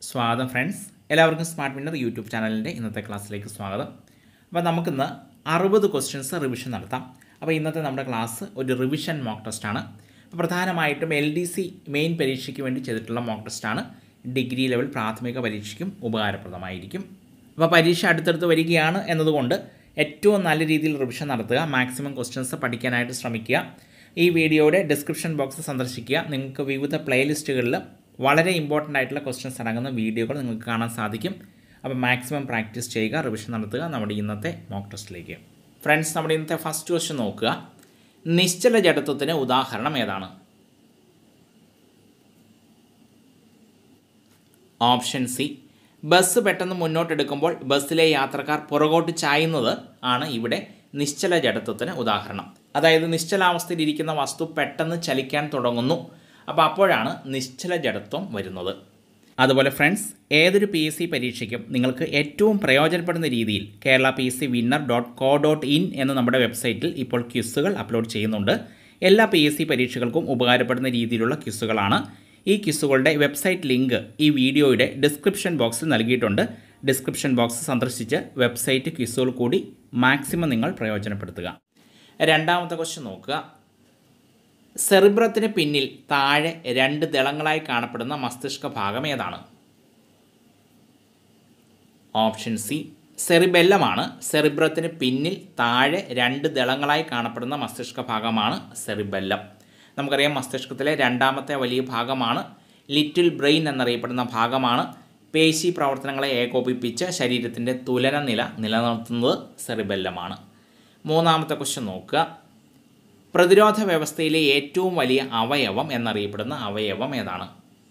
സ്വാഗതം ഫ്രണ്ട്സ് എല്ലാവർക്കും smart winner YouTube ചാനലിൻ്റെ ഇന്നത്തെ ക്ലാസ്സിലേക്ക് സ്വാഗതം അപ്പോൾ നമുക്കിന്ന് അറുപത് ക്വസ്റ്റ്യൻസ് റിവിഷൻ നടത്താം അപ്പോൾ ഇന്നത്തെ നമ്മുടെ ക്ലാസ് ഒരു റിവിഷൻ മോക്ക് ടെസ്റ്റാണ് അപ്പോൾ പ്രധാനമായിട്ടും എൽ ഡി സി മെയിൻ പരീക്ഷയ്ക്ക് വേണ്ടി ചെയ്തിട്ടുള്ള മോക്ക് ടെസ്റ്റാണ് ഡിഗ്രി ലെവൽ പ്രാഥമിക പരീക്ഷയ്ക്കും ഉപകാരപ്രദമായിരിക്കും അപ്പോൾ പരീക്ഷ അടുത്തടുത്ത് വരികയാണ് എന്നതുകൊണ്ട് ഏറ്റവും നല്ല രീതിയിൽ റിവിഷൻ നടത്തുക മാക്സിമം ക്വസ്റ്റ്യൻസ് പഠിക്കാനായിട്ട് ശ്രമിക്കുക ഈ വീഡിയോയുടെ ഡിസ്ക്രിപ്ഷൻ ബോക്സ് സന്ദർശിക്കുക നിങ്ങൾക്ക് വിവിധ പ്ലേലിസ്റ്റുകളിൽ വളരെ ഇമ്പോർട്ടൻ്റ് ആയിട്ടുള്ള ക്വസ്റ്റ്യൻസ് അടങ്ങുന്ന വീഡിയോകൾ നിങ്ങൾക്ക് കാണാൻ സാധിക്കും അപ്പോൾ മാക്സിമം പ്രാക്ടീസ് ചെയ്യുക റിവിഷൻ നടത്തുക നമ്മുടെ ഇന്നത്തെ മോക്ക് ടെസ്റ്റിലേക്ക് ഫ്രണ്ട്സ് നമ്മുടെ ഇന്നത്തെ ഫസ്റ്റ് ക്വസ്റ്റ്യൻ നോക്കുക നിശ്ചല ജഡത്വത്തിന് ഉദാഹരണം ഏതാണ് ഓപ്ഷൻ സി ബസ് പെട്ടെന്ന് മുന്നോട്ടെടുക്കുമ്പോൾ ബസ്സിലെ യാത്രക്കാർ പുറകോട്ട് ചായുന്നത് ആണ് ഇവിടെ നിശ്ചല ജഡത്വത്തിന് ഉദാഹരണം അതായത് നിശ്ചലാവസ്ഥയിൽ ഇരിക്കുന്ന വസ്തു പെട്ടെന്ന് ചലിക്കാൻ തുടങ്ങുന്നു അപ്പോൾ അപ്പോഴാണ് നിശ്ചല ജഡത്വം വരുന്നത് അതുപോലെ ഫ്രണ്ട്സ് ഏതൊരു പി എസ് സി പരീക്ഷയ്ക്കും നിങ്ങൾക്ക് ഏറ്റവും പ്രയോജനപ്പെടുന്ന രീതിയിൽ Kerala P S C winner dot co dot in എന്ന നമ്മുടെ വെബ്സൈറ്റിൽ ഇപ്പോൾ ക്വിസുകൾ അപ്ലോഡ് ചെയ്യുന്നുണ്ട് എല്ലാ പി എസ് സി പരീക്ഷകൾക്കും ഉപകാരപ്പെടുന്ന രീതിയിലുള്ള ക്വിസുകളാണ് ഈ ക്വിസുകളുടെ വെബ്സൈറ്റ് ലിങ്ക് ഈ വീഡിയോയുടെ ഡിസ്ക്രിപ്ഷൻ ബോക്സിൽ നൽകിയിട്ടുണ്ട് ഡിസ്ക്രിപ്ഷൻ ബോക്സ് സന്ദർശിച്ച് വെബ്സൈറ്റ് ക്വിസുകൾ കൂടി മാക്സിമം നിങ്ങൾ പ്രയോജനപ്പെടുത്തുക രണ്ടാമത്തെ ക്വസ്റ്റ്യൻ നോക്കുക സെറിബ്രത്തിന് പിന്നിൽ താഴെ രണ്ട് ദളങ്ങളായി കാണപ്പെടുന്ന മസ്തിഷ്ക ഭാഗം ഏതാണ് ഓപ്ഷൻ സി സെറിബെല്ലമാണ് സെറിബ്രത്തിന് പിന്നിൽ താഴെ രണ്ട് ദളങ്ങളായി കാണപ്പെടുന്ന മസ്തിഷ്ക ഭാഗമാണ് സെറിബെല്ലം നമുക്കറിയാം മസ്തിഷ്കത്തിലെ രണ്ടാമത്തെ വലിയ ഭാഗമാണ് ലിറ്റിൽ ബ്രെയിൻ എന്നറിയപ്പെടുന്ന ഭാഗമാണ് പേശി പ്രവർത്തനങ്ങളെ ഏകോപിപ്പിച്ച് ശരീരത്തിൻ്റെ തുലന നില നിലനിർത്തുന്നത് സെറിബെല്ലമാണ് മൂന്നാമത്തെ ക്വസ്റ്റ്യൻ നോക്കുക പ്രതിരോധ വ്യവസ്ഥയിലെ ഏറ്റവും വലിയ അവയവം എന്നറിയപ്പെടുന്ന അവയവം ഏതാണ്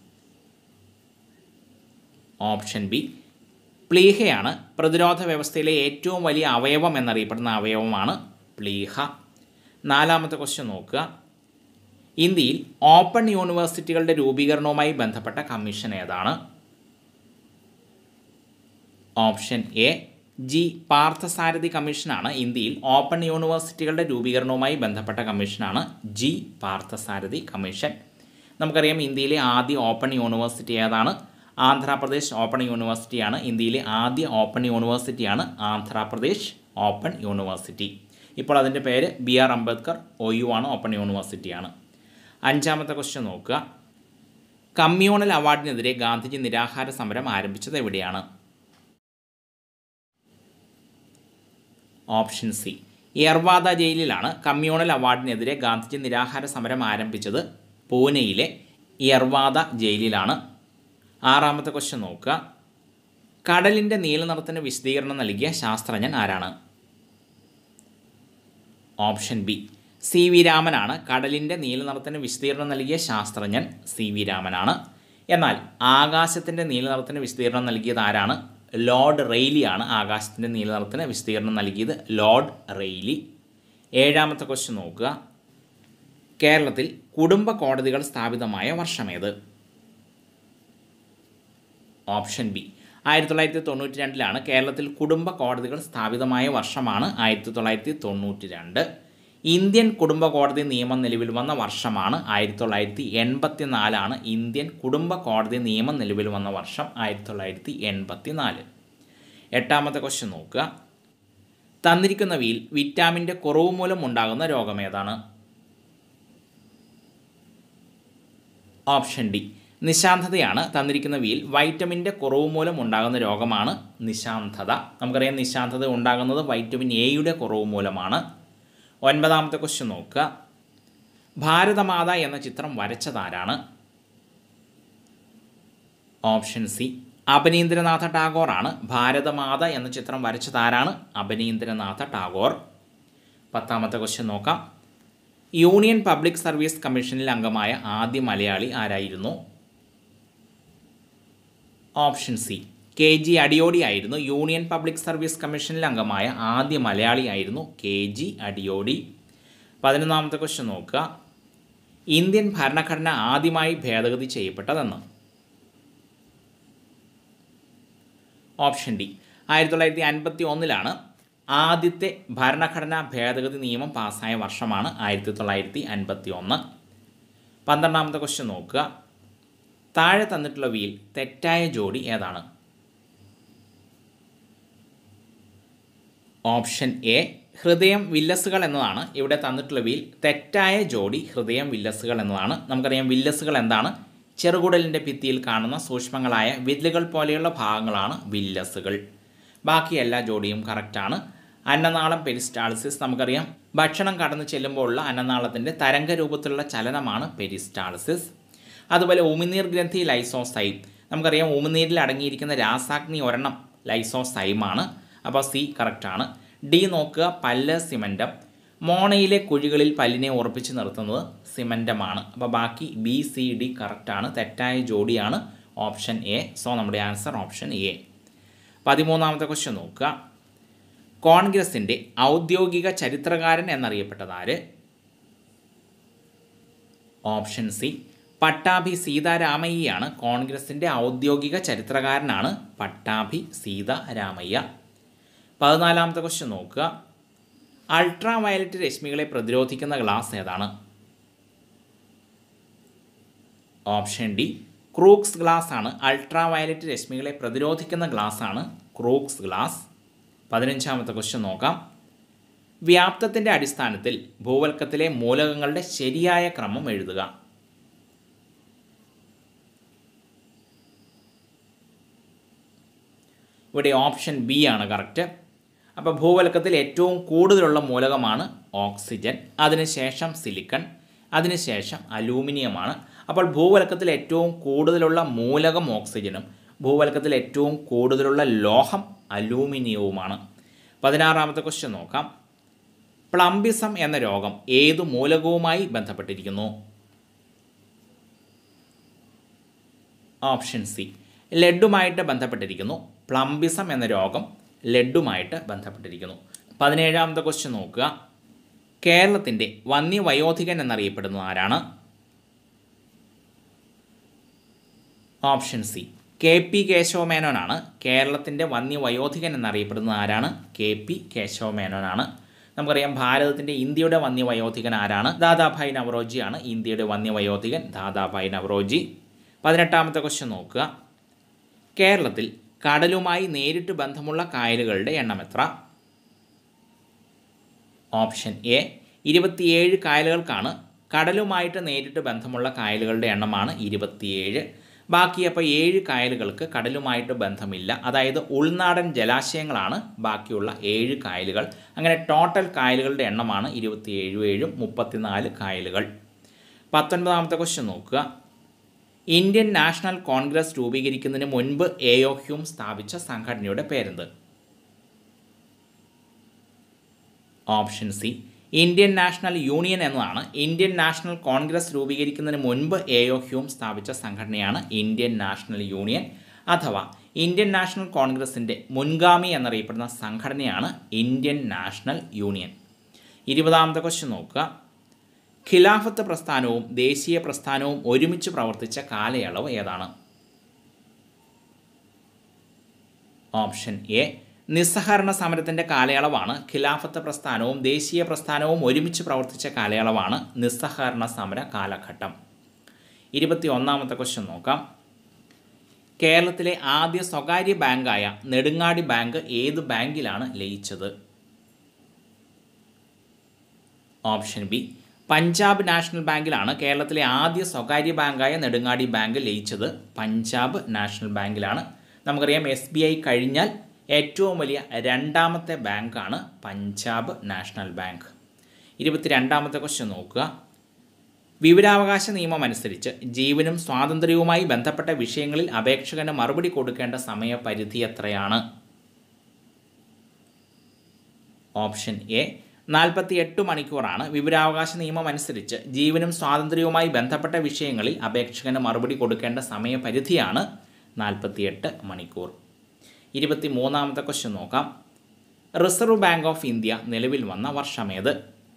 ഓപ്ഷൻ ബി പ്ലീഹയാണ് പ്രതിരോധ വ്യവസ്ഥയിലെ ഏറ്റവും വലിയ അവയവം എന്നറിയപ്പെടുന്ന അവയവമാണ് പ്ലീഹ നാലാമത്തെ ക്വസ്റ്റ്യൻ നോക്കുക ഇന്ത്യയിൽ ഓപ്പൺ യൂണിവേഴ്സിറ്റികളുടെ രൂപീകരണവുമായി ബന്ധപ്പെട്ട കമ്മീഷൻ ഏതാണ് ഓപ്ഷൻ എ ജി പാർത്ഥസാരഥി കമ്മീഷനാണ് ഇന്ത്യയിൽ ഓപ്പൺ യൂണിവേഴ്സിറ്റികളുടെ രൂപീകരണവുമായി ബന്ധപ്പെട്ട കമ്മീഷനാണ് ജി പാർത്ഥസാരഥി കമ്മീഷൻ നമുക്കറിയാം ഇന്ത്യയിലെ ആദ്യ ഓപ്പൺ യൂണിവേഴ്സിറ്റി ഏതാണ് ആന്ധ്രാപ്രദേശ് ഓപ്പൺ യൂണിവേഴ്സിറ്റിയാണ് ഇന്ത്യയിലെ ആദ്യ ഓപ്പൺ യൂണിവേഴ്സിറ്റിയാണ് ആന്ധ്രാപ്രദേശ് ഓപ്പൺ യൂണിവേഴ്സിറ്റി ഇപ്പോൾ അതിൻ്റെ പേര് B R Ambedkar O U ആണ് ഓപ്പൺ യൂണിവേഴ്സിറ്റിയാണ് അഞ്ചാമത്തെ ക്വസ്റ്റ്യൻ നോക്കുക കമ്മ്യൂണൽ അവാർഡിനെതിരെ ഗാന്ധിജി നിരാഹാര സമരം ആരംഭിച്ചത് എവിടെയാണ് ഓപ്ഷൻ സി യർവാദ ജയിലിലാണ് കമ്മ്യൂണൽ അവാർഡിനെതിരെ ഗാന്ധിജി നിരാഹാര സമരം ആരംഭിച്ചത് പൂനെയിലെ യർവാദ ജയിലിലാണ് ആറാമത്തെ ക്വസ്റ്റ്യൻ നോക്കുക കടലിൻ്റെ നീലനിറത്തിന് വിശദീകരണം നൽകിയ ശാസ്ത്രജ്ഞൻ ആരാണ് ഓപ്ഷൻ ബി സി വി രാമനാണ് കടലിൻ്റെ നീലനിറത്തിന് വിശദീകരണം നൽകിയ ശാസ്ത്രജ്ഞൻ സി വി രാമനാണ് എന്നാൽ ആകാശത്തിൻ്റെ നീലനിറത്തിന് വിശദീകരണം നൽകിയത് ആരാണ് ലോർഡ് റെയ്ലിയാണ് ആകാശത്തിൻ്റെ നീലനിറത്തിന് വിശദീകരണം നൽകിയത് ലോർഡ് റെയ്ലി ഏഴാമത്തെ ക്വസ്റ്റ്യൻ നോക്കുക കേരളത്തിൽ കുടുംബ കോടതികൾ സ്ഥാപിതമായ വർഷമേത് ഓപ്ഷൻ ബി ആയിരത്തി തൊള്ളായിരത്തി തൊണ്ണൂറ്റി രണ്ടിലാണ് കേരളത്തിൽ കുടുംബ കോടതികൾ സ്ഥാപിതമായ വർഷമാണ് ആയിരത്തി തൊള്ളായിരത്തി തൊണ്ണൂറ്റി രണ്ട് ഇന്ത്യൻ കുടുംബ കോടതി നിയമം നിലവിൽ വന്ന വർഷമാണ് ആയിരത്തി തൊള്ളായിരത്തി എൺപത്തി നാലാണ് ഇന്ത്യൻ കുടുംബ കോടതി നിയമം നിലവിൽ വന്ന വർഷം ആയിരത്തി തൊള്ളായിരത്തി എൺപത്തി നാല് എട്ടാമത്തെ ക്വസ്റ്റ്യൻ നോക്കുക തന്നിരിക്കുന്നവയിൽ വിറ്റാമിൻ്റെ കുറവ് മൂലം ഉണ്ടാകുന്ന രോഗം ഏതാണ് ഓപ്ഷൻ ഡി നിശാന്തതയാണ് തന്നിരിക്കുന്നവയിൽ വൈറ്റമിൻ്റെ കുറവ് മൂലം ഉണ്ടാകുന്ന രോഗമാണ് നിശാന്തത നമുക്കറിയാം നിശാന്തത ഉണ്ടാകുന്നത് വൈറ്റമിൻ എയുടെ കുറവ് മൂലമാണ് ഒൻപതാമത്തെ ക്വസ്റ്റ്യൻ നോക്കുക ഭാരതമാത എന്ന ചിത്രം വരച്ചതാരാണ് ഓപ്ഷൻ സി അപനീന്ദ്രനാഥ ടാഗോർ ആണ് ഭാരതമാത എന്ന ചിത്രം വരച്ചതാരാണ് അപനീന്ദ്രനാഥ ടാഗോർ പത്താമത്തെ ക്വസ്റ്റ്യൻ നോക്കാം യൂണിയൻ പബ്ലിക് സർവീസ് കമ്മീഷനിൽ അംഗമായ ആദ്യ മലയാളി ആരായിരുന്നു option C K G Adiyodi ആയിരുന്നു യൂണിയൻ പബ്ലിക് സർവീസ് കമ്മീഷനിൽ അംഗമായ ആദ്യ മലയാളി ആയിരുന്നു കെ ജി അടിയോടി പതിനൊന്നാമത്തെ ക്വസ്റ്റ്യൻ നോക്കുക ഇന്ത്യൻ ഭരണഘടന ആദ്യമായി ഭേദഗതി ചെയ്യപ്പെട്ടതെന്ന് ഓപ്ഷൻ ഡി ആയിരത്തി തൊള്ളായിരത്തി അൻപത്തി ഒന്നിലാണ് ആദ്യത്തെ ഭരണഘടനാ ഭേദഗതി നിയമം പാസ്സായ വർഷമാണ് ആയിരത്തി തൊള്ളായിരത്തി അൻപത്തി ഒന്ന് പന്ത്രണ്ടാമത്തെ ക്വസ്റ്റ്യൻ നോക്കുക താഴെ തന്നിട്ടുള്ളവയിൽ തെറ്റായ ജോഡി ഏതാണ് ഓപ്ഷൻ എ ഹൃദയം വില്ലസുകൾ എന്നതാണ് ഇവിടെ തന്നിട്ടുള്ളവയിൽ തെറ്റായ ജോഡി ഹൃദയം വില്ലസുകൾ എന്നതാണ് നമുക്കറിയാം വില്ലസുകൾ എന്താണ് ചെറുകുടലിൻ്റെ ഭിത്തിയിൽ കാണുന്ന സൂക്ഷ്മങ്ങളായ വില്ലുകൾ പോലെയുള്ള ഭാഗങ്ങളാണ് വില്ലസുകൾ ബാക്കി എല്ലാ ജോഡിയും കറക്റ്റാണ് അന്നനാളം പെരിസ്റ്റാൾസിസ് നമുക്കറിയാം ഭക്ഷണം കടന്നു ചെല്ലുമ്പോഴുള്ള അന്നനാളത്തിൻ്റെ തരംഗ രൂപത്തിലുള്ള ചലനമാണ് പെരിസ്റ്റാൾസിസ് അതുപോലെ ഉമിനീർ ഗ്രന്ഥി ലൈസോസൈം നമുക്കറിയാം ഉമിനീരിൽ അടങ്ങിയിരിക്കുന്ന രാസാഗ്നി ഒരെണ്ണം ലൈസോസൈമാണ് അപ്പോൾ സി കറക്റ്റാണ് ഡി നോക്കുക പല്ല് സിമൻറ്റം മോണയിലെ കുഴികളിൽ പല്ലിനെ ഉറപ്പിച്ച് നിർത്തുന്നത് സിമൻറ്റമാണ് അപ്പോൾ ബാക്കി ബി സി ഡി കറക്റ്റാണ് തെറ്റായ ജോഡിയാണ് ഓപ്ഷൻ എ സോ നമ്മുടെ ആൻസർ ഓപ്ഷൻ എ പതിമൂന്നാമത്തെ ക്വസ്റ്റ്യൻ നോക്കുക കോൺഗ്രസിൻ്റെ ഔദ്യോഗിക ചരിത്രകാരൻ എന്നറിയപ്പെട്ടതാര് ഓപ്ഷൻ സി പട്ടാഭി സീതാരാമയ്യയാണ് കോൺഗ്രസിൻ്റെ ഔദ്യോഗിക ചരിത്രകാരനാണ് പട്ടാഭി സീതാരാമയ്യ പതിനാലാമത്തെ ക്വസ്റ്റ്യൻ നോക്കുക അൾട്രാ വയലറ്റ് രശ്മികളെ പ്രതിരോധിക്കുന്ന ഗ്ലാസ് ഏതാണ് ഓപ്ഷൻ ഡി ക്രൂക്സ് ഗ്ലാസ് ആണ് അൾട്രാ വയലറ്റ് രശ്മികളെ പ്രതിരോധിക്കുന്ന ഗ്ലാസ് ആണ് ക്രൂക്സ് ഗ്ലാസ് പതിനഞ്ചാമത്തെ ക്വസ്റ്റ്യൻ നോക്കാം വ്യാപ്തത്തിൻ്റെ അടിസ്ഥാനത്തിൽ ഭൂവൽക്കത്തിലെ മൂലകങ്ങളുടെ ശരിയായ ക്രമം എഴുതുക ഇവിടെ ഓപ്ഷൻ ബി ആണ് കറക്റ്റ് അപ്പോൾ ഭൂവൽക്കത്തിൽ ഏറ്റവും കൂടുതലുള്ള മൂലകമാണ് ഓക്സിജൻ അതിനുശേഷം സിലിക്കൺ അതിനുശേഷം അലൂമിനിയമാണ് അപ്പോൾ ഭൂവൽക്കത്തിൽ ഏറ്റവും കൂടുതലുള്ള മൂലകം ഓക്സിജനും ഭൂവൽക്കത്തിൽ ഏറ്റവും കൂടുതലുള്ള ലോഹം അലൂമിനിയവുമാണ് പതിനാറാമത്തെ ക്വസ്റ്റ്യൻ നോക്കാം പ്ലംബിസം എന്ന രോഗം ഏതു മൂലകവുമായി ബന്ധപ്പെട്ടിരിക്കുന്നു ഓപ്ഷൻ സി ലെഡുമായിട്ട് ബന്ധപ്പെട്ടിരിക്കുന്നു പ്ലംബിസം എന്ന രോഗം ലെഡുമായിട്ട് ബന്ധപ്പെട്ടിരിക്കുന്നു പതിനേഴാമത്തെ ക്വസ്റ്റ്യൻ നോക്കുക കേരളത്തിൻ്റെ വന്യവയോധികൻ എന്നറിയപ്പെടുന്നത് ആരാണ് ഓപ്ഷൻ സി കെ പി കേശവമേനോനാണ് കേരളത്തിൻ്റെ വന്യവയോധികൻ എന്നറിയപ്പെടുന്നത് ആരാണ് കെ പി കേശവമേനോനാണ് നമുക്കറിയാം ഭാരതത്തിൻ്റെ ഇന്ത്യയുടെ വന്യവയോധികൻ ആരാണ് ദാദാഭായ് നവറോജിയാണ് ഇന്ത്യയുടെ വന്യവയോധികൻ ദാദാഭായ് നവറോജി പതിനെട്ടാമത്തെ ക്വസ്റ്റ്യൻ നോക്കുക കേരളത്തിൽ കടലുമായി നേരിട്ട് ബന്ധമുള്ള കായലുകളുടെ എണ്ണം എത്ര ഓപ്ഷൻ എ ഇരുപത്തിയേഴ് കായലുകൾക്കാണ് കടലുമായിട്ട് നേരിട്ട് ബന്ധമുള്ള കായലുകളുടെ എണ്ണമാണ് ഇരുപത്തിയേഴ് ബാക്കി അപ്പോൾ ഏഴ് കായലുകൾക്ക് കടലുമായിട്ട് ബന്ധമില്ല അതായത് ഉൾനാടൻ ജലാശയങ്ങളാണ് ബാക്കിയുള്ള ഏഴ് കായലുകൾ അങ്ങനെ ടോട്ടൽ കായലുകളുടെ എണ്ണമാണ് ഇരുപത്തിയേഴ് ഏഴും മുപ്പത്തിനാല് കായലുകൾ പത്തൊൻപതാമത്തെ ക്വസ്റ്റ്യൻ നോക്കുക ഇന്ത്യൻ നാഷണൽ കോൺഗ്രസ് രൂപീകരിക്കുന്നതിന് മുൻപ് എയോ ഹ്യൂം സ്ഥാപിച്ച സംഘടനയുടെ പേരെന്ത് option C Indian National Union എന്നതാണ് ഇന്ത്യൻ നാഷണൽ കോൺഗ്രസ് രൂപീകരിക്കുന്നതിന് മുൻപ് എയോ ഹ്യൂം സ്ഥാപിച്ച സംഘടനയാണ് ഇന്ത്യൻ നാഷണൽ യൂണിയൻ അഥവാ ഇന്ത്യൻ നാഷണൽ കോൺഗ്രസിൻ്റെ മുൻഗാമി എന്നറിയപ്പെടുന്ന സംഘടനയാണ് ഇന്ത്യൻ നാഷണൽ യൂണിയൻ ഇരുപതാമത്തെ ക്വസ്റ്റ്യൻ നോക്കുക ഖിലാഫത്ത് പ്രസ്ഥാനവും ദേശീയ പ്രസ്ഥാനവും ഒരുമിച്ച് പ്രവർത്തിച്ച കാലയളവ് ഏതാണ് ഓപ്ഷൻ എ നിസ്സഹകരണ സമരത്തിൻ്റെ കാലയളവാണ് ഖിലാഫത്ത് പ്രസ്ഥാനവും ദേശീയ പ്രസ്ഥാനവും ഒരുമിച്ച് പ്രവർത്തിച്ച കാലയളവാണ് നിസ്സഹകരണ സമര കാലഘട്ടം ഇരുപത്തി ഒന്നാമത്തെ ക്വസ്റ്റ്യൻ നോക്കാം കേരളത്തിലെ ആദ്യ സ്വകാര്യ ബാങ്കായ നെടുങ്ങാടി ബാങ്ക് ഏത് ബാങ്കിലാണ് ലയിച്ചത് ഓപ്ഷൻ ബി പഞ്ചാബ് നാഷണൽ ബാങ്കിലാണ് കേരളത്തിലെ ആദ്യ സ്വകാര്യ ബാങ്കായ നെടുങ്ങാടി ബാങ്ക് ലയിച്ചത് പഞ്ചാബ് നാഷണൽ ബാങ്കിലാണ് നമുക്കറിയാം എസ് ബി ഐ കഴിഞ്ഞാൽ ഏറ്റവും വലിയ രണ്ടാമത്തെ ബാങ്കാണ് പഞ്ചാബ് നാഷണൽ ബാങ്ക് ഇരുപത്തിരണ്ടാമത്തെ ക്വസ്റ്റ്യൻ നോക്കുക വിവരാവകാശ നിയമം അനുസരിച്ച് ജീവനും സ്വാതന്ത്ര്യവുമായി ബന്ധപ്പെട്ട വിഷയങ്ങളിൽ അപേക്ഷകന് മറുപടി കൊടുക്കേണ്ട സമയപരിധി എത്രയാണ് ഓപ്ഷൻ എ നാൽപ്പത്തി എട്ട് മണിക്കൂറാണ് വിവരാവകാശ നിയമം അനുസരിച്ച് ജീവനും സ്വാതന്ത്ര്യവുമായി ബന്ധപ്പെട്ട വിഷയങ്ങളിൽ അപേക്ഷകന് മറുപടി കൊടുക്കേണ്ട സമയപരിധിയാണ് നാൽപ്പത്തിയെട്ട് മണിക്കൂർ ഇരുപത്തി മൂന്നാമത്തെ ക്വസ്റ്റ്യൻ നോക്കാം റിസർവ് ബാങ്ക് ഓഫ് ഇന്ത്യ നിലവിൽ വന്ന വർഷമേത്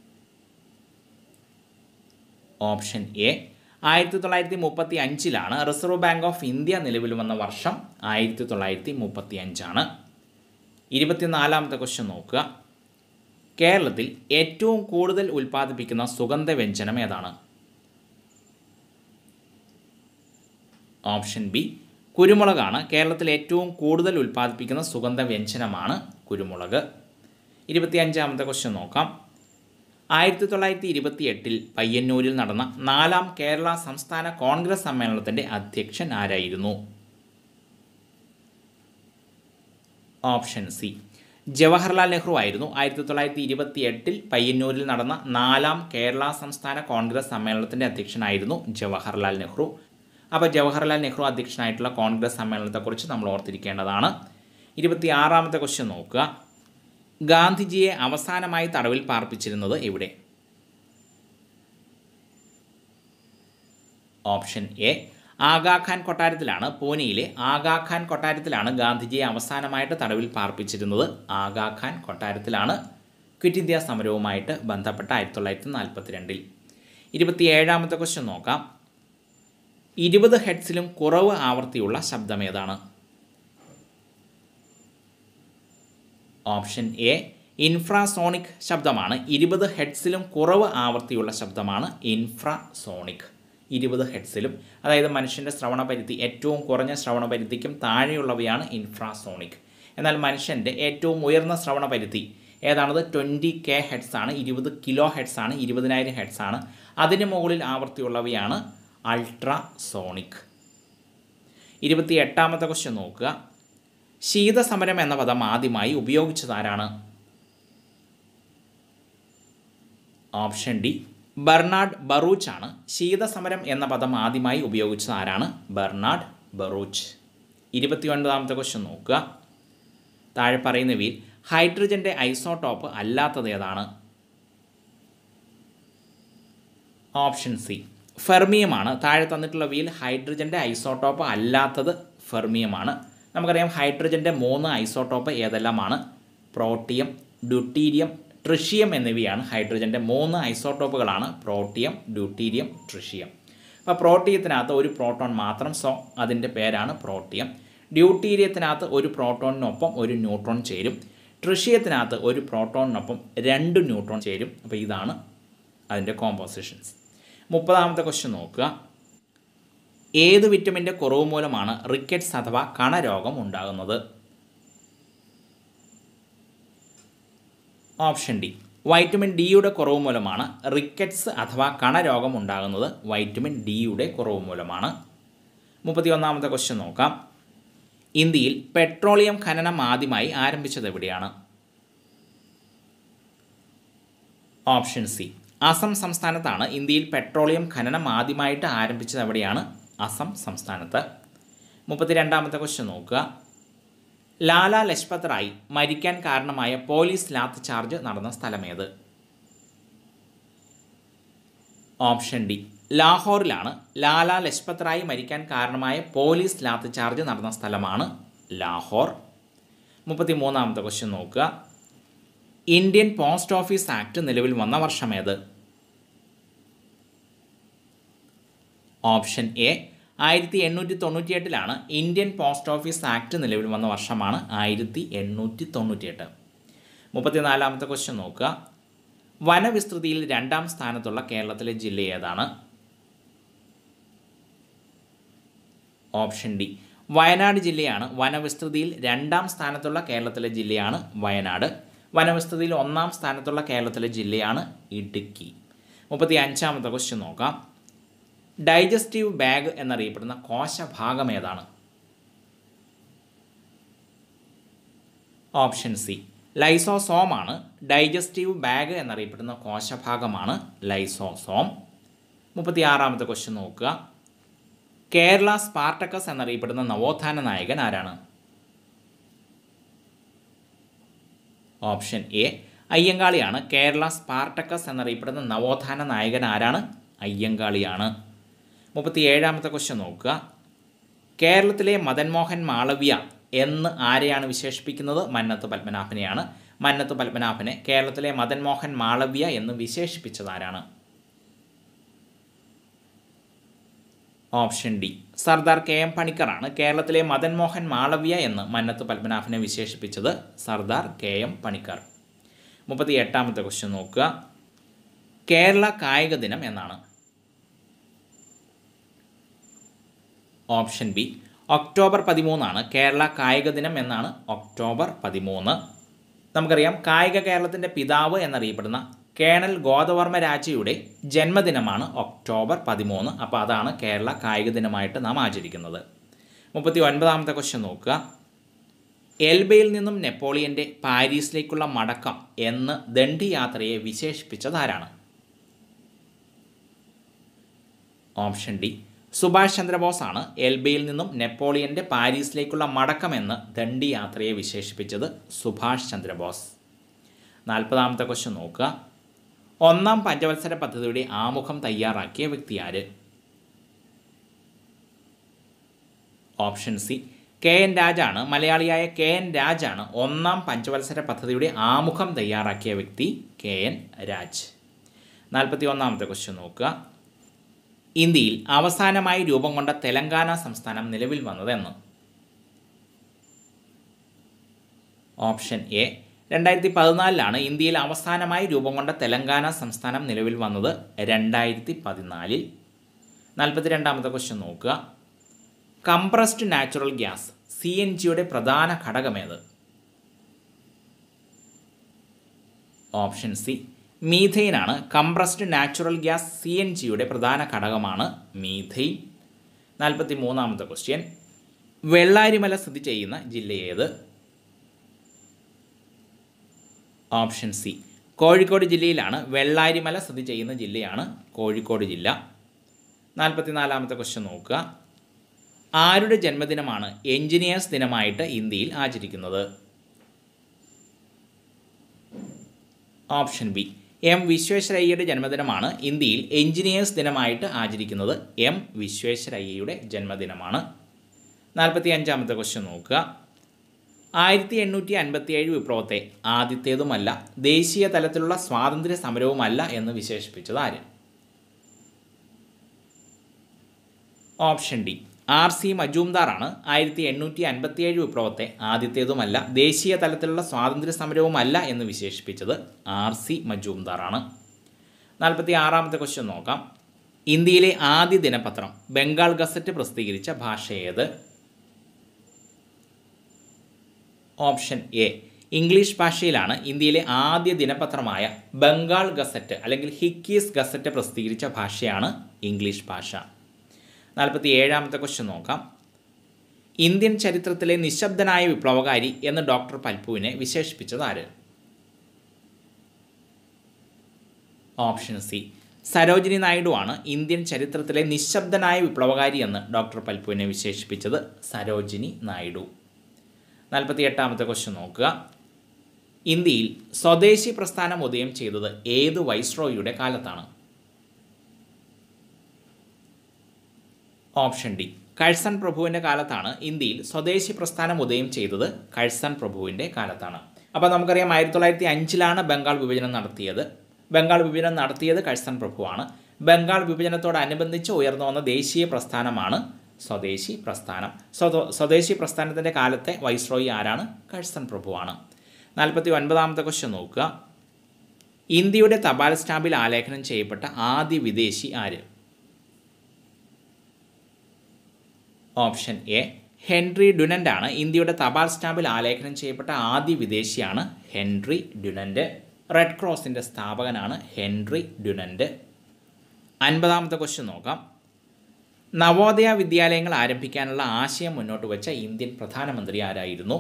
ഓപ്ഷൻ എ ആയിരത്തി തൊള്ളായിരത്തി മുപ്പത്തി അഞ്ചിലാണ് റിസർവ് ബാങ്ക് ഓഫ് ഇന്ത്യ നിലവിൽ വന്ന വർഷം ആയിരത്തി തൊള്ളായിരത്തി മുപ്പത്തി അഞ്ചാണ് ഇരുപത്തിനാലാമത്തെ ക്വസ്റ്റ്യൻ നോക്കുക കേരളത്തിൽ ഏറ്റവും കൂടുതൽ ഉൽപ്പാദിപ്പിക്കുന്ന സുഗന്ധവ്യഞ്ജനം ഏതാണ് ഓപ്ഷൻ ബി കുരുമുളകാണ് കേരളത്തിൽ ഏറ്റവും കൂടുതൽ ഉൽപ്പാദിപ്പിക്കുന്ന സുഗന്ധ വ്യഞ്ജനമാണ് കുരുമുളക് ഇരുപത്തിയഞ്ചാമത്തെ ക്വസ്റ്റ്യൻ നോക്കാം ആയിരത്തി തൊള്ളായിരത്തി ഇരുപത്തി എട്ടിൽ പയ്യന്നൂരിൽ നടന്ന നാലാം കേരള സംസ്ഥാന കോൺഗ്രസ് സമ്മേളനത്തിൻ്റെ അധ്യക്ഷൻ ആരായിരുന്നു ഓപ്ഷൻ സി ജവഹർലാൽ നെഹ്റു ആയിരുന്നു ആയിരത്തി തൊള്ളായിരത്തി ഇരുപത്തി എട്ടിൽ പയ്യന്നൂരിൽ നടന്ന നാലാം കേരള സംസ്ഥാന കോൺഗ്രസ് സമ്മേളനത്തിൻ്റെ അധ്യക്ഷനായിരുന്നു ജവഹർലാൽ നെഹ്റു അപ്പോൾ ജവഹർലാൽ നെഹ്റു അധ്യക്ഷനായിട്ടുള്ള കോൺഗ്രസ് സമ്മേളനത്തെക്കുറിച്ച് നമ്മൾ ഓർത്തിരിക്കേണ്ടതാണ് ഇരുപത്തി ആറാമത്തെ ക്വസ്റ്റ്യൻ നോക്കുക ഗാന്ധിജിയെ അവസാനമായി തടവിൽ പാർപ്പിച്ചിരുന്നത് എവിടെ ഓപ്ഷൻ എ ആഗാഖാൻ കൊട്ടാരത്തിലാണ് പൂനെയിലെ ആഗാഖാൻ കൊട്ടാരത്തിലാണ് ഗാന്ധിജിയെ അവസാനമായിട്ട് തടവിൽ പാർപ്പിച്ചിരുന്നത് ആഗാഖാൻ കൊട്ടാരത്തിലാണ് ക്വിറ്റ് ഇന്ത്യ സമരവുമായിട്ട് ബന്ധപ്പെട്ട ആയിരത്തി തൊള്ളായിരത്തി നാൽപ്പത്തി രണ്ടിൽ ഇരുപത്തിയേഴാമത്തെ ക്വസ്റ്റ്യൻ നോക്കാം ഇരുപത് ഹെഡ്സിലും കുറവ് ആവർത്തിയുള്ള ശബ്ദം ഏതാണ് ഓപ്ഷൻ എ ഇൻഫ്രാസോണിക് ശബ്ദമാണ് ഇരുപത് ഹെഡ്സിലും കുറവ് ആവർത്തിയുള്ള ശബ്ദമാണ് ഇൻഫ്രാസോണിക് ഇരുപത് ഹെഡ്സിലും അതായത് മനുഷ്യൻ്റെ ശ്രവണപരിധി ഏറ്റവും കുറഞ്ഞ ശ്രവണപരിധിക്കും താഴെയുള്ളവയാണ് ഇൻഫ്രാസോണിക് എന്നാൽ മനുഷ്യൻ്റെ ഏറ്റവും ഉയർന്ന ശ്രവണപരിധി ഏതാണത് ട്വൻറ്റി കെ ഹെഡ്സ് ആണ് ഇരുപത് കിലോ ഹെഡ്സ് ആണ് ഇരുപതിനായിരം ഹെഡ്സ് ആണ് അതിന് മുകളിൽ ആവർത്തിയുള്ളവയാണ് അൾട്രാസോണിക് ഇരുപത്തി എട്ടാമത്തെ ക്വസ്റ്റ്യൻ നോക്കുക ശീതസമരം എന്ന പദം ആദ്യമായി ഉപയോഗിച്ചത് ആരാണ് ഓപ്ഷൻ ഡി ബെർണാഡ് ബറൂച്ച് ആണ് ശീതസമരം എന്ന പദം ആദ്യമായി ഉപയോഗിച്ചത് ആരാണ് ബെർണാഡ് ബറൂച്ച് ഇരുപത്തി ഒൻപതാമത്തെ ക്വസ്റ്റ്യൻ നോക്കുക താഴെ പറയുന്നവയിൽ ഹൈഡ്രജൻ്റെ ഐസോടോപ്പ് അല്ലാത്തത് ഏതാണ് ഓപ്ഷൻ സി ഫെർമിയമാണ് താഴെ തന്നിട്ടുള്ളവയിൽ ഹൈഡ്രജൻ്റെ ഐസോടോപ്പ് അല്ലാത്തത് ഫെർമിയമാണ് നമുക്കറിയാം ഹൈഡ്രജൻ്റെ മൂന്ന് ഐസോടോപ്പ് ഏതെല്ലാമാണ് പ്രോട്ടിയം ഡ്യൂട്ടീരിയം ട്രിഷിയം എന്നിവയാണ് ഹൈഡ്രജൻ്റെ മൂന്ന് ഐസോടോപ്പുകളാണ് പ്രോട്ടിയം ഡ്യൂട്ടീരിയം ട്രിഷിയം അപ്പോൾ പ്രോട്ടിയത്തിനകത്ത് ഒരു പ്രോട്ടോൺ മാത്രം സോ അതിൻ്റെ പേരാണ് പ്രോട്ടിയം ഡ്യൂട്ടീരിയത്തിനകത്ത് ഒരു പ്രോട്ടോണിനൊപ്പം ഒരു ന്യൂട്രോൺ ചേരും ട്രിഷിയത്തിനകത്ത് ഒരു പ്രോട്ടോണിനൊപ്പം രണ്ട് ന്യൂട്രോൺ ചേരും അപ്പോൾ ഇതാണ് അതിൻ്റെ കോമ്പോസിഷൻസ് മുപ്പതാമത്തെ ക്വസ്റ്റ്യൻ നോക്കുക ഏത് വിറ്റമിൻ്റെ കുറവ് മൂലമാണ് റിക്കറ്റ്സ് അഥവാ കണരോഗം ഉണ്ടാകുന്നത് ഓപ്ഷൻ ഡി വൈറ്റമിൻ ഡിയുടെ കുറവ് മൂലമാണ് റിക്കറ്റ്സ് അഥവാ കണരോഗം ഉണ്ടാകുന്നത് വൈറ്റമിൻ ഡിയുടെ കുറവ് മൂലമാണ് മുപ്പത്തി ഒന്നാമത്തെ ക്വസ്റ്റ്യൻ നോക്കാം ഇന്ത്യയിൽ പെട്രോളിയം ഖനനം ആദ്യമായി ആരംഭിച്ചത് എവിടെയാണ് ഓപ്ഷൻ സി അസം സംസ്ഥാനത്താണ് ഇന്ത്യയിൽ പെട്രോളിയം ഖനനം ആദ്യമായിട്ട് ആരംഭിച്ചത് എവിടെയാണ് അസം സംസ്ഥാനത്ത് മുപ്പത്തിരണ്ടാമത്തെ ക്വസ്റ്റ്യൻ നോക്കുക ലാല ലജ്പത് റായ് മരിക്കാൻ കാരണമായ പോലീസ് ലാത്ത് ചാർജ് നടന്ന സ്ഥലമേത് ഓപ്ഷൻ ഡി ലാഹോറിലാണ് ലാല ലജ്പത് റായ് മരിക്കാൻ കാരണമായ പോലീസ് ലാത്ത് ചാർജ് നടന്ന സ്ഥലമാണ് ലാഹോർ മുപ്പത്തി മൂന്നാമത്തെ ക്വസ്റ്റ്യൻ നോക്കുക ഇന്ത്യൻ പോസ്റ്റ് ഓഫീസ് ആക്ട് നിലവിൽ വന്ന വർഷമേത് ഓപ്ഷൻ എ ആയിരത്തി എണ്ണൂറ്റി തൊണ്ണൂറ്റിയെട്ടിലാണ് ഇന്ത്യൻ പോസ്റ്റ് ഓഫീസ് ആക്ട് നിലവിൽ വന്ന വർഷമാണ് ആയിരത്തി എണ്ണൂറ്റി തൊണ്ണൂറ്റിയെട്ട് മുപ്പത്തിനാലാമത്തെ ക്വസ്റ്റ്യൻ നോക്കുക വനവിസ്തൃതിയിൽ രണ്ടാം സ്ഥാനത്തുള്ള കേരളത്തിലെ ജില്ല ഏതാണ് ഓപ്ഷൻ ഡി വയനാട് ജില്ലയാണ് വനവിസ്തൃതിയിൽ രണ്ടാം സ്ഥാനത്തുള്ള കേരളത്തിലെ ജില്ലയാണ് വയനാട് വനവിസ്തൃതിയിൽ ഒന്നാം സ്ഥാനത്തുള്ള കേരളത്തിലെ ജില്ലയാണ് ഇടുക്കി മുപ്പത്തി അഞ്ചാമത്തെ ക്വസ്റ്റ്യൻ നോക്കാം ഡൈജസ്റ്റീവ് ബാഗ് എന്നറിയപ്പെടുന്ന കോശഭാഗം ഏതാണ് ഓപ്ഷൻ സി ലൈസോസോമാണ് ഡൈജസ്റ്റീവ് ബാഗ് എന്നറിയപ്പെടുന്ന കോശഭാഗമാണ് ലൈസോസോം മുപ്പത്തി ആറാമത്തെ ക്വസ്റ്റ്യൻ നോക്കുക കേരള സ്പാർട്ടക്കസ് എന്നറിയപ്പെടുന്ന നവോത്ഥാന നായകൻ ആരാണ് ഓപ്ഷൻ എ അയ്യങ്കാളിയാണ് കേരള സ്പാർട്ടക്കസ് എന്നറിയപ്പെടുന്ന നവോത്ഥാന നായകൻ ആരാണ് അയ്യങ്കാളിയാണ് മുപ്പത്തി ഏഴാമത്തെ ക്വസ്റ്റ്യൻ നോക്കുക കേരളത്തിലെ മദൻ മോഹൻ മാളവ്യ എന്ന് ആരെയാണ് വിശേഷിപ്പിക്കുന്നത് മന്നത്ത് പത്മനാഭനെയാണ് മന്നത്ത് പത്മനാഭനെ കേരളത്തിലെ മദൻ മോഹൻ മാളവ്യ എന്ന് വിശേഷിപ്പിച്ചത് ആരാണ് option D Sardar K M പണിക്കറാണ് കേരളത്തിലെ മദൻ മോഹൻ മാളവ്യ എന്ന് മന്നത്ത് പത്മനാഭനെ വിശേഷിപ്പിച്ചത് സർദാർ കെ എം പണിക്കർ മുപ്പത്തി എട്ടാമത്തെ ക്വസ്റ്റ്യൻ നോക്കുക കേരള കായിക ദിനം എന്നാണ് ഓപ്ഷൻ ബി ഒക്ടോബർ പതിമൂന്നാണ് കേരള കായിക ദിനം എന്നാണ് ഒക്ടോബർ പതിമൂന്ന് നമുക്കറിയാം കായിക കേരളത്തിൻ്റെ പിതാവ് എന്നറിയപ്പെടുന്ന കേണൽ ഗോദവർമ്മ രാജയുടെ ജന്മദിനമാണ് ഒക്ടോബർ പതിമൂന്ന് അപ്പോൾ അതാണ് കേരള കായിക ദിനമായിട്ട് നാം ആചരിക്കുന്നത് മുപ്പത്തി ഒൻപതാമത്തെ ക്വസ്റ്റ്യൻ നോക്കുക എൽബയിൽ നിന്നും നെപ്പോളിയൻ്റെ പാരീസിലേക്കുള്ള മടക്കം എന്ന് ദണ്ഡിയാത്രയെ വിശേഷിപ്പിച്ചതാരാണ് ഓപ്ഷൻ ഡി സുഭാഷ് ചന്ദ്രബോസ് ആണ് എൽബയിൽ നിന്നും നെപ്പോളിയൻ്റെ പാരീസിലേക്കുള്ള മടക്കമെന്ന് ദണ്ഡിയാത്രയെ വിശേഷിപ്പിച്ചത് സുഭാഷ് ചന്ദ്രബോസ് നാൽപ്പതാമത്തെ ക്വസ്റ്റ്യൻ നോക്കുക ഒന്നാം പഞ്ചവത്സര പദ്ധതിയുടെ ആമുഖം തയ്യാറാക്കിയ വ്യക്തി ആര് ഓപ്ഷൻ സി കെ എൻ രാജാണ് മലയാളിയായ കെ എൻ രാജാണ് ഒന്നാം പഞ്ചവത്സര പദ്ധതിയുടെ ആമുഖം തയ്യാറാക്കിയ വ്യക്തി കെ എൻ രാജ് നാൽപ്പത്തി ഒന്നാമത്തെ ക്വസ്റ്റ്യൻ നോക്കുക ഇന്ത്യയിൽ അവസാനമായി രൂപം കൊണ്ട തെലങ്കാന സംസ്ഥാനം നിലവിൽ വന്നതെന്ന് ഓപ്ഷൻ എ രണ്ടായിരത്തി പതിനാലിലാണ് ഇന്ത്യയിൽ അവസാനമായി രൂപം കൊണ്ട തെലങ്കാന സംസ്ഥാനം നിലവിൽ വന്നത് രണ്ടായിരത്തി പതിനാലിൽ നാൽപ്പത്തി രണ്ടാമത്തെ ക്വസ്റ്റ്യൻ നോക്കുക compressed natural gas C N ജിയുടെ പ്രധാന ഘടകമേത് ഓപ്ഷൻ സി മീഥെയിനാണ് compressed natural gas C N ജിയുടെ പ്രധാന ഘടകമാണ് മീഥെയിൻ നാൽപ്പത്തി മൂന്നാമത്തെ ക്വസ്റ്റ്യൻ വെള്ളാരിമല സ്ഥിതി ചെയ്യുന്ന ജില്ല ഏത് ഓപ്ഷൻ സി കോഴിക്കോട് ജില്ലയിലാണ് വെള്ളാരിമല സ്ഥിതി ചെയ്യുന്ന ജില്ലയാണ് കോഴിക്കോട് ജില്ല നാൽപ്പത്തിനാലാമത്തെ ക്വസ്റ്റ്യൻ നോക്കുക ആരുടെ ജന്മദിനമാണ് എഞ്ചിനീയേഴ്സ് ദിനമായിട്ട് ഇന്ത്യയിൽ ആചരിക്കുന്നത് ഓപ്ഷൻ ബി എം വിശ്വേശ്വരയ്യയുടെ ജന്മദിനമാണ് ഇന്ത്യയിൽ എഞ്ചിനീയേഴ്സ് ദിനമായിട്ട് ആചരിക്കുന്നത് എം വിശ്വേശ്വരയ്യയുടെ ജന്മദിനമാണ് നാൽപ്പത്തി അഞ്ചാമത്തെ ക്വസ്റ്റ്യൻ നോക്കുക ആയിരത്തി എണ്ണൂറ്റി അൻപത്തിയേഴ് വിപ്ലവത്തെ ആദ്യത്തേതുമല്ല ദേശീയ തലത്തിലുള്ള സ്വാതന്ത്ര്യ സമരവുമല്ല എന്ന് വിശേഷിപ്പിച്ചത് ആര് ഓപ്ഷൻ ഡി ആർ സി മജൂംദാറാണ് ആയിരത്തി എണ്ണൂറ്റി അൻപത്തിയേഴ് വിപ്ലവത്തെ ആദ്യത്തേതുമല്ല ദേശീയ തലത്തിലുള്ള സ്വാതന്ത്ര്യ സമരവുമല്ല എന്ന് വിശേഷിപ്പിച്ചത് ആർ സി മജൂംദാറാണ് നാൽപ്പത്തി ആറാമത്തെ ക്വസ്റ്റ്യൻ നോക്കാം ഇന്ത്യയിലെ ആദ്യ ദിനപത്രം ബംഗാൾ ഗസറ്റ് പ്രസിദ്ധീകരിച്ച ഭാഷ ഏത് ഓപ്ഷൻ എ ഇംഗ്ലീഷ് ഭാഷയിലാണ് ഇന്ത്യയിലെ ആദ്യ ദിനപത്രമായ ബംഗാൾ ഗസറ്റ് അല്ലെങ്കിൽ ഹിക്കീസ് ഗസറ്റ് പ്രസിദ്ധീകരിച്ച ഭാഷയാണ് ഇംഗ്ലീഷ് ഭാഷ നാൽപ്പത്തി ഏഴാമത്തെ ക്വസ്റ്റ്യൻ നോക്കാം ഇന്ത്യൻ ചരിത്രത്തിലെ നിശബ്ദനായ വിപ്ലവകാരി എന്ന് ഡോക്ടർ പൽപുവിനെ വിശേഷിപ്പിച്ചത് ആര് ഓപ്ഷൻ സി സരോജിനി നായിഡു ആണ് ഇന്ത്യൻ ചരിത്രത്തിലെ നിശബ്ദനായ വിപ്ലവകാരി എന്ന് ഡോക്ടർ പൽപുവിനെ വിശേഷിപ്പിച്ചത് സരോജിനി നായിഡു നാൽപ്പത്തി എട്ടാമത്തെ ക്വസ്റ്റ്യൻ നോക്കുക ഇന്ത്യയിൽ സ്വദേശി പ്രസ്ഥാനം ഉദയം ചെയ്തത് ഏത് വൈസ്രോയുടെ കാലത്താണ് ഓപ്ഷൻ ഡി കഴ്സൺ പ്രഭുവിൻ്റെ കാലത്താണ് ഇന്ത്യയിൽ സ്വദേശി പ്രസ്ഥാനം ഉദയം ചെയ്തത് കഴ്സൺ പ്രഭുവിൻ്റെ കാലത്താണ് അപ്പോൾ നമുക്കറിയാം ആയിരത്തി തൊള്ളായിരത്തി അഞ്ചിലാണ് ബംഗാൾ വിഭജനം നടത്തിയത് ബംഗാൾ വിഭജനം നടത്തിയത് കഴ്സൺ പ്രഭുവാണ് ബംഗാൾ വിഭജനത്തോടനുബന്ധിച്ച് ഉയർന്നു വന്ന ദേശീയ പ്രസ്ഥാനമാണ് സ്വദേശി പ്രസ്ഥാനം സ്വതോ സ്വദേശി പ്രസ്ഥാനത്തിൻ്റെ കാലത്തെ വൈസ്രോയി ആരാണ് കഴ്സൺ പ്രഭുവാണ് നാൽപ്പത്തി ഒൻപതാമത്തെ ക്വസ്റ്റ്യൻ നോക്കുക ഇന്ത്യയുടെ തപാൽ സ്റ്റാമ്പിൽ ആലേഖനം ചെയ്യപ്പെട്ട ആദ്യ വിദേശി ആര് ഓപ്ഷൻ എ ഹെൻറി ഡുനൻ്റ് ആണ് ഇന്ത്യയുടെ തപാൽ സ്റ്റാമ്പിൽ ആലേഖനം ചെയ്യപ്പെട്ട ആദ്യ വിദേശിയാണ് ഹെൻറി ഡുനൻ്റ് റെഡ് ക്രോസിൻ്റെ സ്ഥാപകനാണ് ഹെൻറി ഡുനൻ്റ് അൻപതാമത്തെ ക്വസ്റ്റ്യൻ നോക്കാം നവോദയ വിദ്യാലയങ്ങൾ ആരംഭിക്കാനുള്ള ആശയം മുന്നോട്ട് വെച്ച ഇന്ത്യൻ പ്രധാനമന്ത്രി ആരായിരുന്നു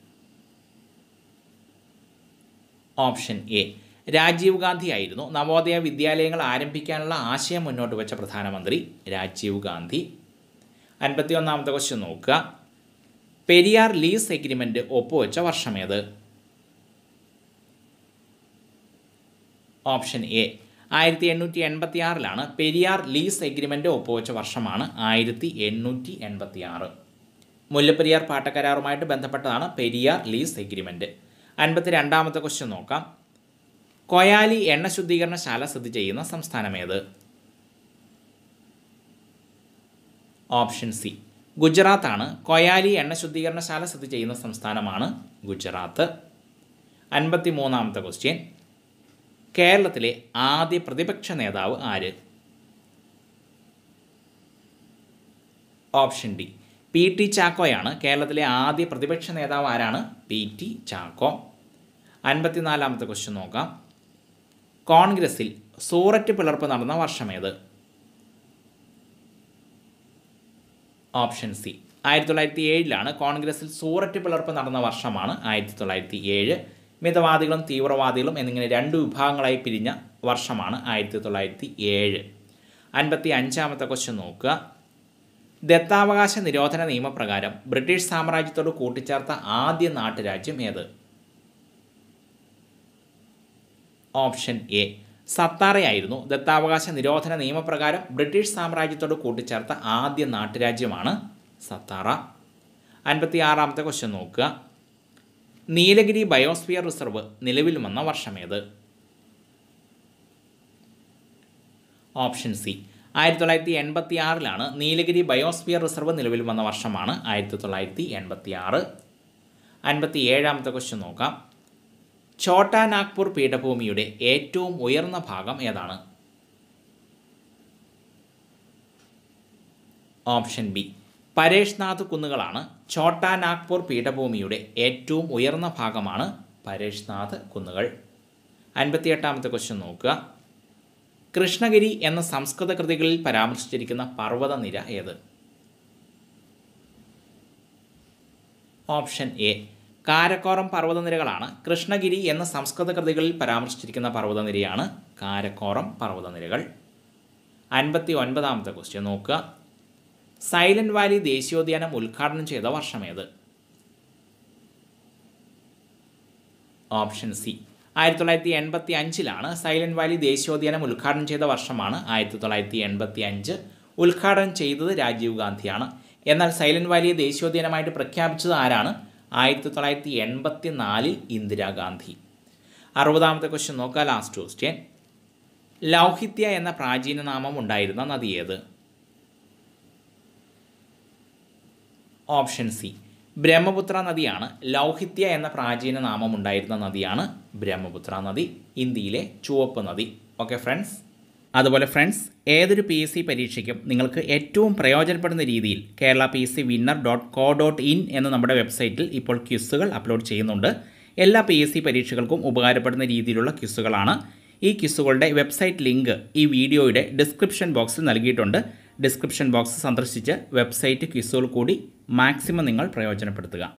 ഓപ്ഷൻ എ രാജീവ് ഗാന്ധി ആയിരുന്നു നവോദയ വിദ്യാലയങ്ങൾ ആരംഭിക്കാനുള്ള ആശയം മുന്നോട്ട് വെച്ച പ്രധാനമന്ത്രി രാജീവ് ഗാന്ധി അൻപത്തി ഒന്നാമത്തെ ക്വസ്റ്റ്യൻ നോക്കുക പെരിയാർ ലീസ് എഗ്രിമെൻ്റ് ഒപ്പുവെച്ച വർഷമേത് ഓപ്ഷൻ എ ആയിരത്തി എണ്ണൂറ്റി എൺപത്തി ആറിലാണ് പെരിയാർ ലീസ് എഗ്രിമെൻ്റ് ഒപ്പുവെച്ച വർഷമാണ് ആയിരത്തി എണ്ണൂറ്റി എൺപത്തി ആറ് മുല്ലപ്പെരിയാർ പാട്ടക്കരാറുമായിട്ട് ബന്ധപ്പെട്ടതാണ് പെരിയാർ ലീസ് എഗ്രിമെൻ്റ് അൻപത്തി രണ്ടാമത്തെ ക്വസ്റ്റ്യൻ നോക്കാം കൊയാലി എണ്ണ ശുദ്ധീകരണശാല സ്ഥിതി ചെയ്യുന്ന സംസ്ഥാനമേത് ഓപ്ഷൻ സി ഗുജറാത്താണ് കൊയാലി എണ്ണ ശുദ്ധീകരണശാല സ്ഥിതി ചെയ്യുന്ന സംസ്ഥാനമാണ് ഗുജറാത്ത് അൻപത്തി മൂന്നാമത്തെ ക്വസ്റ്റ്യൻ കേരളത്തിലെ ആദ്യ പ്രതിപക്ഷ നേതാവ് ആര് ഓപ്ഷൻ ഡി പി ടി ചാക്കോയാണ് കേരളത്തിലെ ആദ്യ പ്രതിപക്ഷ നേതാവ് ആരാണ് പി ടി ചാക്കോ അൻപത്തിനാലാമത്തെ ക്വസ്റ്റ്യൻ നോക്കാം കോൺഗ്രസിൽ സൂററ്റ് പിളർപ്പ് നടന്ന വർഷമേത് ഓപ്ഷൻ സി ആയിരത്തി തൊള്ളായിരത്തി ഏഴിലാണ് കോൺഗ്രസിൽ സൂററ്റ് പിളർപ്പ് നടന്ന വർഷമാണ് ആയിരത്തി തൊള്ളായിരത്തി ഏഴ് മിതവാദികളും തീവ്രവാദികളും എന്നിങ്ങനെ രണ്ട് വിഭാഗങ്ങളായി പിരിഞ്ഞ വർഷമാണ് ആയിരത്തി തൊള്ളായിരത്തി ഏഴ് അൻപത്തി അഞ്ചാമത്തെ ക്വസ്റ്റ്യൻ നോക്കുക ദത്താവകാശ നിരോധന നിയമപ്രകാരം ബ്രിട്ടീഷ് സാമ്രാജ്യത്തോട് കൂട്ടിച്ചേർത്ത ആദ്യ നാട്ടുരാജ്യം ഏത് ഓപ്ഷൻ എ സത്താറയായിരുന്നു ദത്താവകാശ നിരോധന നിയമപ്രകാരം ബ്രിട്ടീഷ് സാമ്രാജ്യത്തോട് കൂട്ടിച്ചേർത്ത ആദ്യ നാട്ടുരാജ്യമാണ് സത്താറ അൻപത്തി ആറാമത്തെ ക്വസ്റ്റ്യൻ നോക്കുക നീലഗിരി ബയോസ്ഫിയർ റിസർവ് നിലവിൽ വന്ന വർഷമേത് ഓപ്ഷൻ സി ആയിരത്തി തൊള്ളായിരത്തി എൺപത്തി ആറിലാണ് നീലഗിരി ബയോസ്ഫിയർ റിസർവ് നിലവിൽ വന്ന വർഷമാണ് ആയിരത്തി തൊള്ളായിരത്തി എൺപത്തി ആറ് അൻപത്തി ഏഴാമത്തെ ക്വസ്റ്റ്യൻ നോക്കാം ഛോട്ടാ നാഗ്പൂർ പീഠഭൂമിയുടെ ഏറ്റവും ഉയർന്ന ഭാഗം ഏതാണ് ഓപ്ഷൻ ബി പരേഷ്നാഥ് കുന്നുകളാണ് ഛോട്ടാ നാഗ്പൂർ പീഠഭൂമിയുടെ ഏറ്റവും ഉയർന്ന ഭാഗമാണ് പരേഷ്നാഥ് കുന്നുകൾ അൻപത്തിയെട്ടാമത്തെ ക്വസ്റ്റ്യൻ നോക്കുക കൃഷ്ണഗിരി എന്ന സംസ്കൃത കൃതികളിൽ പരാമർശിച്ചിരിക്കുന്ന പർവ്വതനിര ഏത് ഓപ്ഷൻ എ കാരക്കോറം പർവ്വതനിരകളാണ് കൃഷ്ണഗിരി എന്ന സംസ്കൃത കൃതികളിൽ പരാമർശിച്ചിരിക്കുന്ന പർവ്വതനിരയാണ് കാരക്കോറം പർവ്വതനിരകൾ അൻപത്തി ഒൻപതാമത്തെ ക്വസ്റ്റ്യൻ നോക്കുക സൈലന്റ് വാലി ദേശീയോദ്യാനം ഉദ്ഘാടനം ചെയ്ത വർഷമേത് ഓപ്ഷൻ സി ആയിരത്തി തൊള്ളായിരത്തി എൺപത്തി അഞ്ചിലാണ് സൈലന്റ് വാലി ദേശീയോദ്യാനം ഉദ്ഘാടനം ചെയ്ത വർഷമാണ് ആയിരത്തി തൊള്ളായിരത്തി എൺപത്തി അഞ്ച് ഉദ്ഘാടനം ചെയ്തത് രാജീവ് ഗാന്ധിയാണ് എന്നാൽ സൈലന്റ് വാലിയെ ദേശീയോദ്യാനമായിട്ട് പ്രഖ്യാപിച്ചത് ആരാണ് ആയിരത്തി തൊള്ളായിരത്തി എൺപത്തി നാലിൽ ഇന്ദിരാഗാന്ധി അറുപതാമത്തെ ക്വസ്റ്റ്യൻ നോക്കുക ലാസ്റ്റ് ക്വസ്റ്റ്യൻ ലൗഹിത്യ എന്ന പ്രാചീന നാമം ഉണ്ടായിരുന്ന നദി ഏത് ഓപ്ഷൻ സി ബ്രഹ്മപുത്ര നദിയാണ് ലൗഹിത്യ എന്ന പ്രാചീന നാമം ഉണ്ടായിരുന്ന നദിയാണ് ബ്രഹ്മപുത്ര നദി ഇന്ത്യയിലെ ചുവപ്പ് നദി ഓക്കെ ഫ്രണ്ട്സ് അതുപോലെ ഫ്രണ്ട്സ് ഏതൊരു പി എസ് സി പരീക്ഷയ്ക്കും നിങ്ങൾക്ക് ഏറ്റവും പ്രയോജനപ്പെടുന്ന രീതിയിൽ Kerala P S C winner dot co dot in എന്ന നമ്മുടെ വെബ്സൈറ്റിൽ ഇപ്പോൾ ക്വിസുകൾ അപ്ലോഡ് ചെയ്യുന്നുണ്ട് എല്ലാ പി എസ് സി പരീക്ഷകൾക്കും ഉപകാരപ്പെടുന്ന രീതിയിലുള്ള ക്വിസുകളാണ് ഈ ക്വിസുകളുടെ വെബ്സൈറ്റ് ലിങ്ക് ഈ വീഡിയോയുടെ ഡിസ്ക്രിപ്ഷൻ ബോക്സിൽ നൽകിയിട്ടുണ്ട് ഡിസ്ക്രിപ്ഷൻ ബോക്സ് സന്ദർശിച്ച് വെബ്സൈറ്റ് ക്വിസുകൾ കൂടി മാക്സിമം നിങ്ങൾ പ്രയോജനപ്പെടുത്തുക